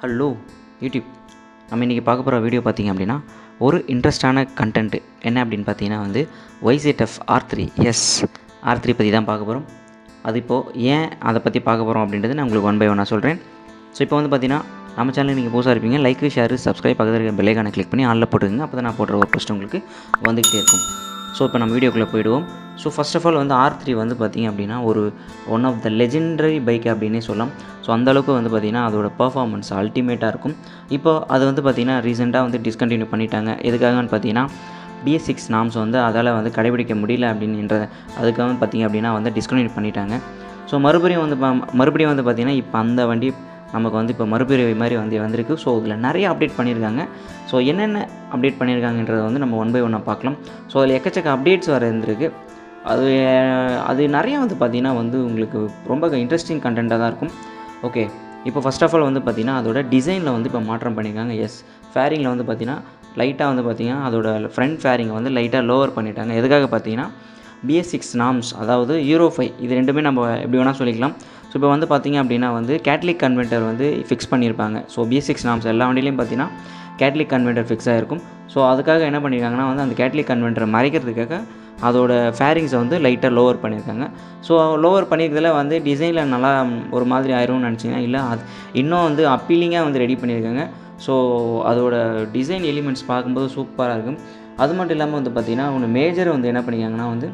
hello YouTube நம்ம இன்றைக்கி பார்க்க போகிற வீடியோ பார்த்தீங்க அப்படின்னா ஒரு இன்ட்ரெஸ்டான கண்டென்ட்டு என்ன அப்படின்னு பார்த்தீங்கன்னா வந்து YZF R three S R three பற்றி தான் பார்க்க போகிறோம் அது இப்போது ஏன் அதை பற்றி பார்க்க போகிறோம் அப்படின்றது நான் உங்களுக்கு ஒன் பை ஒன்னாக சொல்கிறேன் ஸோ இப்போ வந்து பார்த்தீங்கன்னா நம்ம சேனலுக்கு நீங்கள் புதுசாக இருப்பீங்க லைக் ஷேர் சப்ஸ்கிரைப் பக்கத்தில் இருக்க பெல்லைக்கான கிளிக் பண்ணி ஆளில் போட்டுக்கோங்க அப்போ தான் நான் போடுற ஒரு போஸ்ட் உங்களுக்கு வந்துக்கிட்டே இருக்கும் ஸோ இப்போ நம்ம வீடியோக்குள்ளே போயிடுவோம் ஸோ ஃபர்ஸ்ட் ஆஃப் ஆல் வந்து ஆர் த்ரீ வந்து பார்த்திங்க அப்படின்னா ஒரு one of the legendary bike அப்படின்னே சொல்லலாம் ஸோ அந்தளவுக்கு வந்து பார்த்திங்கன்னா அதோட பர்ஃபார்மன்ஸ் அல்டிமேட்டாக இருக்கும் இப்போ அது வந்து பார்த்திங்கன்னா ரீசெண்டாக வந்து டிஸ்கண்டினியூ பண்ணிட்டாங்க எதுக்காகன்னு பார்த்தீங்கன்னா பிஎஸ் சிக்ஸ் நாம்ஸ் வந்து அதால் வந்து கடைபிடிக்க முடியல அப்படின்ற அதுக்காக வந்து பார்த்திங்க அப்படின்னா வந்து டிஸ்கண்டினியூ பண்ணிட்டாங்க ஸோ மறுபடியும் வந்து ப- மறுபடியும் வந்து பார்த்திங்கன்னா இப்போ அந்த வண்டி நமக்கு வந்து இப்போ மறுபிறவி மாதிரி வந்து வந்திருக்கு ஸோ இதில் நிறைய அப்டேட் பண்ணியிருக்காங்க ஸோ என்னென்ன அப்டேட் பண்ணியிருக்காங்கன்றதை வந்து நம்ம ஒன் பை ஒன்னாக பார்க்கலாம் ஸோ அதில் எக்கச்சக்க அப்டேட்ஸ் வர இருந்திருக்கு அது அது நிறைய வந்து பார்த்திங்கன்னா வந்து உங்களுக்கு ரொம்ப இன்ட்ரெஸ்டிங் கண்டென்ட்டாக தான் இருக்கும் ஓகே இப்போ ஃபர்ஸ்ட் ஆஃப் ஆல் வந்து பார்த்திங்கன்னா அதோட டிசைனில் வந்து இப்போ மாற்றம் பண்ணியிருக்காங்க எஸ் ஃபேரிங்கில் வந்து பார்த்திங்கன்னா லைட்டாக வந்து பார்த்திங்கன்னா அதோட ஃப்ரண்ட் ஃபேரிங்கை வந்து லைட்டாக லோவர் பண்ணிட்டாங்க எதுக்காக பார்த்தீங்கன்னா பிஎஸ் சிக்ஸ் நாம்ஸ் அதாவது யூரோ ஃபைவ் இது ரெண்டுமே நம்ம எப்படி வேணால் சொல்லிக்கலாம் ஸோ இப்போ வந்து பார்த்திங்க அப்படின்னா வந்து கேட்லிக் கன்வெர்ட்டர் வந்து ஃபிக்ஸ் பண்ணியிருப்பாங்க ஸோ பிஎஸ் சிக்ஸ் நாம்ஸ் எல்லா வண்டியிலையும் பார்த்தீங்கன்னா கேட்லிக் கன்வெர்ட்டர் ஃபிக்ஸ் ஆகிருக்கும் ஸோ அதுக்காக என்ன பண்ணியிருக்காங்கன்னா வந்து அந்த கேட்லிக் கன்வெர்ட்டரை மறைக்கிறதுக்காக அதோட ஃபேரிங்ஸை வந்து லைட்டாக லோவர் பண்ணியிருக்காங்க ஸோ லோவர் பண்ணியிருக்கிறதுல வந்து டிசைனில் நல்லா ஒரு மாதிரி ஆயிரும்னு நினச்சிங்கன்னா இல்லை அது இன்னும் வந்து அப்பீலிங்காக வந்து ரெடி பண்ணியிருக்காங்க ஸோ அதோட டிசைன் எலிமெண்ட்ஸ் பார்க்கும்போது சூப்பராக இருக்கும் அது மட்டும் இல்லாமல் வந்து பார்த்திங்கன்னா ஒன்று மேஜர் வந்து என்ன பண்ணியிருக்காங்கன்னா வந்து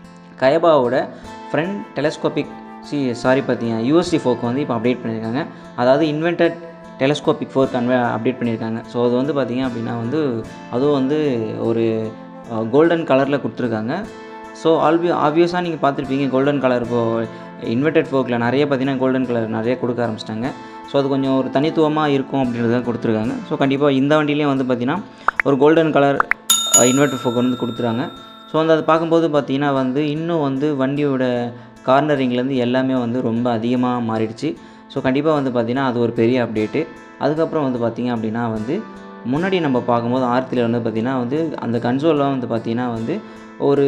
கயபாவோட ஃப்ரண்ட் டெலஸ்கோபிக் சி சாரி பார்த்தீங்க யூஎஸ்டி ஃபோக் வந்து இப்போ அப்டேட் பண்ணியிருக்காங்க அதாவது இன்வென்டட் டெலஸ்கோபிக் ஃபோர் கன்வே அப்டேட் பண்ணியிருக்காங்க ஸோ அது வந்து பார்த்திங்க அப்படின்னா வந்து அதுவும் வந்து ஒரு கோல்டன் கலரில் கொடுத்துருக்காங்க ஸோ ஆல்பி ஆப்வியஸாக நீங்கள் பார்த்துருப்பீங்க கோல்டன் கலர் இப்போது இன்வெர்டட் ஃபோக்கில் நிறைய பார்த்தீங்கன்னா கோல்டன் கலர் நிறைய கொடுக்க ஆரம்பிச்சிட்டாங்க ஸோ அது கொஞ்சம் ஒரு தனித்துவமாக இருக்கும் அப்படின்றத கொடுத்துருக்காங்க ஸோ கண்டிப்பாக இந்த வண்டியிலையும் வந்து பார்த்திங்கன்னா ஒரு கோல்டன் கலர் இன்வெர்டர் ஃபோக் வந்து கொடுத்துறாங்க ஸோ வந்து அது பார்க்கும்போது பார்த்தீங்கன்னா வந்து இன்னும் வந்து வண்டியோட கார்னரிங்லேருந்து எல்லாமே வந்து ரொம்ப அதிகமாக மாறிடுச்சு ஸோ கண்டிப்பாக வந்து பார்த்திங்கன்னா அது ஒரு பெரிய அப்டேட்டு அதுக்கப்புறம் வந்து பார்த்திங்க அப்படின்னா வந்து முன்னாடி நம்ம பார்க்கும்போது ஆர்த்தியில் வந்து பார்த்திங்கன்னா வந்து அந்த கன்சோல்லாம் வந்து பார்த்திங்கன்னா வந்து ஒரு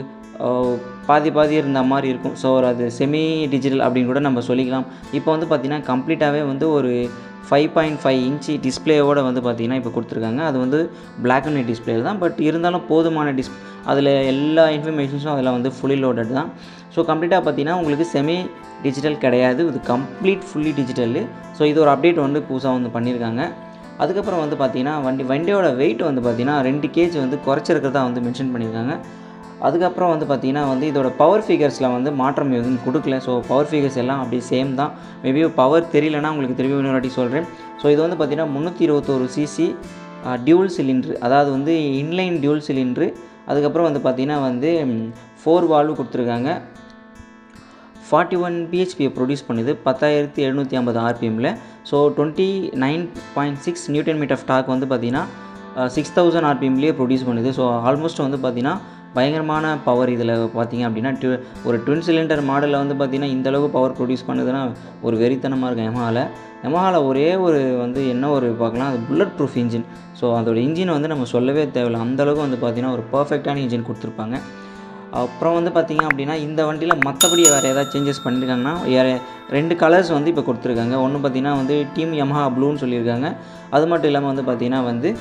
அஹ், பாதி பாதி இருந்த மாதிரி இருக்கும் ஸோ ஒரு அது செமி டிஜிட்டல் அப்படின்னு கூட நம்ம சொல்லிக்கலாம் இப்போ வந்து பார்த்திங்கன்னா கம்ப்ளீட்டாகவே வந்து ஒரு ஃபைவ் பாயிண்ட் ஃபைவ் இன்ச்சு டிஸ்பிளேவோட வந்து பார்த்திங்கன்னா இப்போ கொடுத்துருக்காங்க அது வந்து Black அண்ட் ஒயிட் டிஸ்பிளே தான் பட் இருந்தாலும் போதுமான டிஸ் அதில் எல்லா இன்ஃபர்மேஷன்ஸும் அதில் வந்து ஃபுல்லி லோடட் தான் ஸோ கம்ப்ளீட்டாக பார்த்தீங்கன்னா உங்களுக்கு செமி டிஜிட்டல் கிடையாது இது கம்ப்ளீட் ஃபுல்லி டிஜிட்டலு ஸோ இது ஒரு அப்டேட் வந்து புதுசாக வந்து பண்ணியிருக்காங்க அதுக்கப்புறம் வந்து பார்த்தீங்கன்னா வண்டி வண்டியோட வெயிட் வந்து பார்த்தீங்கன்னா ரெண்டு கேஜ் வந்து குறைச்சிருக்கிறதா வந்து மென்ஷன் பண்ணியிருக்காங்க அதுக்கப்புறம் வந்து பார்த்தீங்கன்னா வந்து இதோட பவர் ஃபிகர்ஸில் வந்து மாற்றம் எதுவும் கொடுக்கல ஸோ பவர் ஃபிகர்ஸ் எல்லாம் அப்படியே சேம் தான் மேபி பவர் தெரியலனா உங்களுக்கு திரும்பி இன்னொரு வாட்டி சொல்கிறேன் ஸோ இது வந்து பார்த்தீங்கன்னா முந்நூற்றி இருபத்தோரு சிசி டியூல் சிலிண்ட்ரு அதாவது வந்து இன்லைன் டியூல் சிலிண்ட்ரு அதுக்கப்புறம் வந்து பார்த்தீங்கன்னா வந்து ஃபோர் வால்வு கொடுத்துருக்காங்க ஃபார்ட்டி ஒன் பிஹெச்பியை ப்ரொடியூஸ் பண்ணுது பத்தாயிரத்தி எழுநூற்றி ஐம்பது ஆர்பிஎம்மில் so twenty nine point six newton metre of torque வந்து பார்த்தீங்கன்னா சிக்ஸ் தௌசண்ட் ஆர்பிஎம்லேயே ப்ரொடியூஸ் பண்ணுது ஸோ ஆல்மோஸ்ட் வந்து பார்த்தீங்கன்னா பயங்கரமான பவர் இதில் பார்த்தீங்க அப்படின்னா டு ஒரு ட்வின் சிலிண்டர் மாடலில் வந்து பார்த்தீங்கன்னா இந்த அளவுக்கு பவர் ப்ரொடியூஸ் பண்ணுதுன்னா ஒரு வெறித்தனமாக இருக்கும் எமஹாவில் எமஹாவில் ஒரே ஒரு வந்து என்ன ஒரு பார்க்கலாம் அது புல்லட் ப்ரூஃப் இன்ஜின் ஸோ அதோட இன்ஜின் வந்து நம்ம சொல்லவே தேவையில்லை அந்த அளவுக்கு வந்து பார்த்தீங்கன்னா ஒரு பர்ஃபெக்டான இன்ஜின் கொடுத்துருப்பாங்க அப்புறம் வந்து பார்த்தீங்க அப்படின்னா இந்த வண்டியில் மற்றபடி வேறு ஏதாவது சேஞ்சஸ் பண்ணியிருக்காங்கன்னா வேறு ரெண்டு கலர்ஸ் வந்து இப்போ கொடுத்துருக்காங்க ஒன்று பார்த்தீங்கன்னா வந்து டீம் Yamaha ப்ளூன்னு சொல்லியிருக்காங்க அது மட்டும் இல்லாமல் வந்து பார்த்தீங்கன்னா வந்து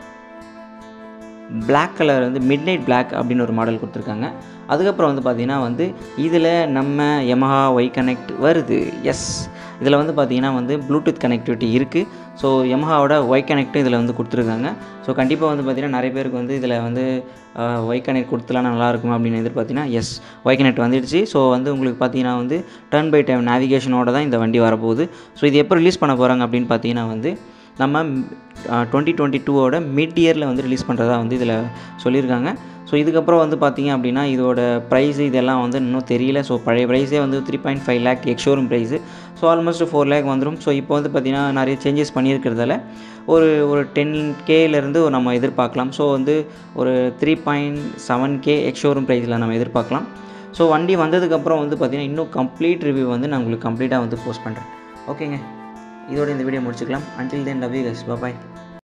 Black கலர் வந்து மிட் நைட் பிளாக் அப்படின்னு ஒரு மாடல் கொடுத்துருக்காங்க அதுக்கப்புறம் வந்து பார்த்தீங்கன்னா வந்து இதில் நம்ம Yamaha ஒய் கனெக்ட் வருது எஸ் இதில் வந்து பார்த்தீங்கன்னா வந்து ப்ளூடூத் கனெக்டிவிட்டி இருக்குது ஸோ Yamahaவோட ஒய் கனெக்ட்டும் இதில் வந்து கொடுத்துருக்காங்க ஸோ கண்டிப்பாக வந்து பார்த்தீங்கன்னா நிறைய பேருக்கு வந்து இதில் வந்து ஒய் கனெக்ட் கொடுத்துலாம் நல்லா இருக்கும் அப்படின்னு எதிர்பார்த்தீங்கன்னா எஸ் ஒய் கனெக்ட் வந்துடுச்சு ஸோ வந்து உங்களுக்கு பார்த்தீங்கன்னா வந்து டர்ன் பை டைம் நேவிகேஷனோட தான் இந்த வண்டி வரப்போகுது ஸோ இது எப்போ ரிலீஸ் பண்ண போகிறாங்க அப்படின்னு பார்த்தீங்கன்னா வந்து நம்ம டுவெண்ட்டி டுவெண்ட்டி டூவோட மிட் இயரில் வந்து ரிலீஸ் பண்ணுறதா வந்து இதில் சொல்லியிருக்காங்க ஸோ இதுக்கப்புறம் வந்து பார்த்தீங்க அப்படின்னா இதோட ப்ரைஸ் இதெல்லாம் வந்து இன்னும் தெரியல ஸோ பழைய ப்ரைஸே வந்து three point five lakh ex showroom price so almost four lakh வந்துடும் ஸோ இப்போ வந்து பார்த்திங்கன்னா நிறைய சேஞ்சஸ் பண்ணியிருக்கிறதால ஒரு ஒரு டென் கேலேருந்து நம்ம எதிர்பார்க்கலாம் ஸோ வந்து ஒரு three point seven K ex showroom ப்ரைஸில் நம்ம எதிர்பார்க்கலாம் ஸோ வண்டி வந்ததுக்கப்புறம் வந்து பார்த்திங்கன்னா இன்னும் கம்ப்ளீட் ரிவ்யூ வந்து நான் உங்களுக்கு கம்ப்ளீட்டாக வந்து போஸ்ட் பண்ணுறேன் ஓகேங்க இதோட இந்த வீடியோ முடிச்சுக்கலாம் அன்டில் தென் லவ் யூ கஸ் பாய்